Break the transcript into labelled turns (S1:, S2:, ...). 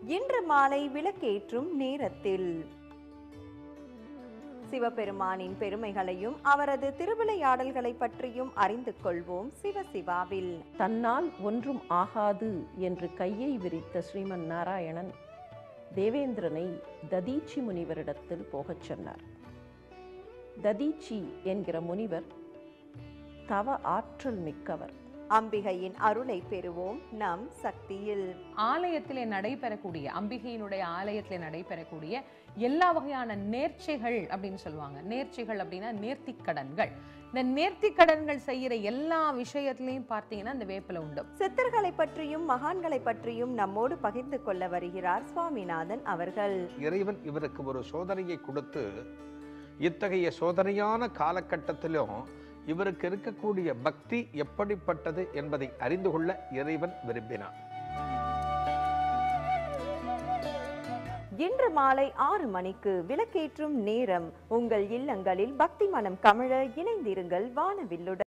S1: இன்று மாலை விளக்கேற்றும் நேரத்தில் சிவபெருமானின் பெருமைகளையும் அவரது திருவிளையாடல்களை பற்றியும் அறிந்து கொள்வோம் சிவசிவாவில்
S2: தன்னால் ஒன்றும் ஆகாது என்று கையை விரித்த ஸ்ரீமன் நாராயணன் தேவேந்திரனை ததீச்சி முனிவரிடத்தில் போகச் சொன்னார் ததீச்சி என்கிற முனிவர் தவ ஆற்றல் மிக்கவர்
S1: அம்பிகையின் அருளை பெறுவோம் நம் சக்தியில்
S3: ஆலயத்திலே நடைபெறக்கூடிய அம்பிகையினுடைய ஆலயத்திலே நடைபெறக்கூடிய எல்லா வகையான நேர்ச்சைகள் அப்படின்னு சொல்லுவாங்க நேர்ச்சைகள் அப்படின்னா நேர்த்திக்கடன்கள் இந்த நேர்த்திக்கடன்கள் செய்யற எல்லா விஷயத்திலையும் பார்த்தீங்கன்னா இந்த வேப்பில உண்டு
S1: சித்தர்களை பற்றியும் மகான்களை பற்றியும் நம்மோடு பகிர்ந்து கொள்ள வருகிறார் சுவாமிநாதன் அவர்கள்
S4: இறைவன் இவருக்கு ஒரு சோதனையை கொடுத்து இத்தகைய சோதனையான காலகட்டத்திலும் இவருக்கு இருக்கக்கூடிய பக்தி எப்படிப்பட்டது என்பதை அறிந்து கொள்ள இறைவன் விரும்பினான்
S1: இன்று மாலை ஆறு மணிக்கு விளக்கேற்றும் நேரம் உங்கள் இல்லங்களில் பக்தி மனம் கமழ இணைந்திருங்கள் வானவில்லுடன்